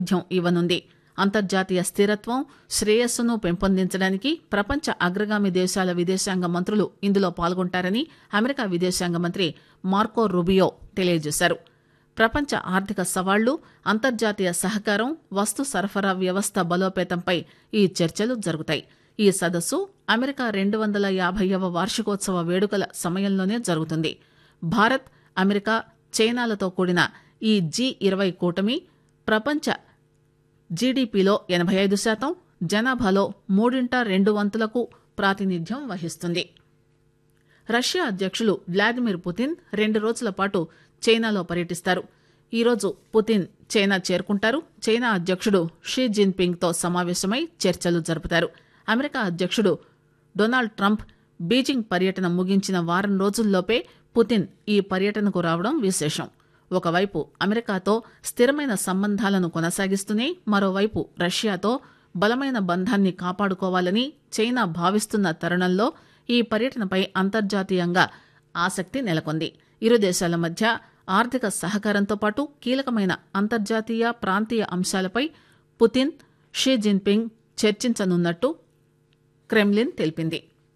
సామర్థ్యం ఇవ్వనుంది అంతర్జాతీయ స్థిరత్వం శ్రేయస్సును పెంపొందించడానికి ప్రపంచ అగ్రగామి దేశాల విదేశాంగ మంత్రులు ఇందులో పాల్గొంటారని అమెరికా విదేశాంగ మంత్రి మార్కో రూబియో తెలియజేశారు ప్రపంచ ఆర్థిక సవాళ్లు అంతర్జాతీయ సహకారం వస్తు సరఫరా వ్యవస్థ బలోపేతంపై ఈ చర్చలు జరుగుతాయి ఈ సదస్సు అమెరికా రెండు వందల యాభైవ వార్షికోత్సవ వేడుకల సమయంలోనే జరుగుతుంది భారత్ అమెరికా చైనాలతో కూడిన ఈ జీ ఇరవై కూటమి ప్రపంచ జీడీపీలో ఎనభై ఐదు శాతం జనాభాలో మూడింట రెండు వంతులకు ప్రాతినిధ్యం వహిస్తుంది రష్యా అధ్యక్షులు వ్లాదిమిర్ పుతిన్ రెండు రోజుల పాటు చైనాలో పర్యటిస్తారు ఈరోజు పుతిన్ చైనా చేరుకుంటారు చైనా అధ్యక్షుడు షీ జిన్పింగ్ తో సమావేశమై చర్చలు జరుపుతారు అమెరికా అధ్యక్షుడు డొనాల్డ్ ట్రంప్ బీజింగ్ పర్యటన ముగించిన వారం రోజుల్లోపే పుతిన్ ఈ పర్యటనకు రావడం విశేషం ఒకవైపు అమెరికాతో స్థిరమైన సంబంధాలను కొనసాగిస్తూనే మరోవైపు రష్యాతో బలమైన బంధాన్ని కాపాడుకోవాలని చైనా భావిస్తున్న తరుణంలో ఈ పర్యటనపై అంతర్జాతీయంగా ఆసక్తి నెలకొంది ఇరు దేశాల మధ్య ఆర్థిక సహకారంతో పాటు కీలకమైన అంతర్జాతీయ ప్రాంతీయ అంశాలపై పుతిన్ షీ జిన్పింగ్ చర్చించనున్నట్టు క్రెమ్లిన్ తెలిపింది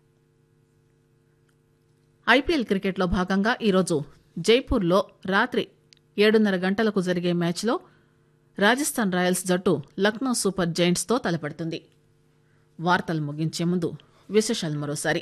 ఐపీఎల్ క్రికెట్లో భాగంగా ఈరోజు జైపూర్లో రాత్రి ఏడున్నర గంటలకు జరిగే మ్యాచ్లో రాజస్థాన్ రాయల్స్ జట్టు లక్నో సూపర్ జైంట్స్తో తలపడుతుంది వార్తలు ముగించే ముందు విశేషాలు మరోసారి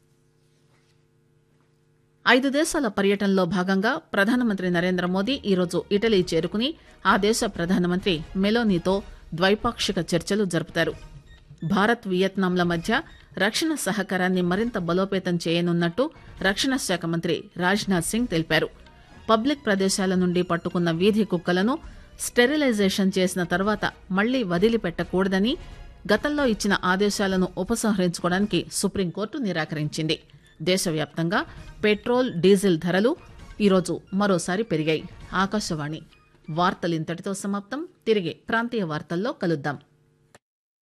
ఐదు దేశాల పర్యటనలో భాగంగా ప్రధానమంత్రి నరేంద్ర మోదీ ఈరోజు ఇటలీ చేరుకుని ఆ దేశ ప్రధానమంత్రి మెలోనీతో ద్వైపాక్షిక చర్చలు జరుపుతారు భారత్ వియత్నాంల మధ్య రక్షణ సహకారాన్ని మరింత బలోపేతం చేయనున్నట్టు రక్షణ శాఖ మంత్రి రాజ్నాథ్ సింగ్ తెలిపారు పబ్లిక్ ప్రదేశాల నుండి పట్టుకున్న వీధి కుక్కలను స్టెరిలైజేషన్ చేసిన తర్వాత మళ్లీ వదిలిపెట్టకూడదని గతంలో ఇచ్చిన ఆదేశాలను ఉపసంహరించుకోవడానికి సుప్రీంకోర్టు నిరాకరించింది దేశవ్యాప్తంగా పెట్రోల్ డీజిల్ ధరలు ఈరోజు మరోసారి పెరిగాయి ఆకాశవాణి వార్తలు ఇంతటితో సమాప్తం తిరిగి ప్రాంతీయ వార్తల్లో కలుద్దాం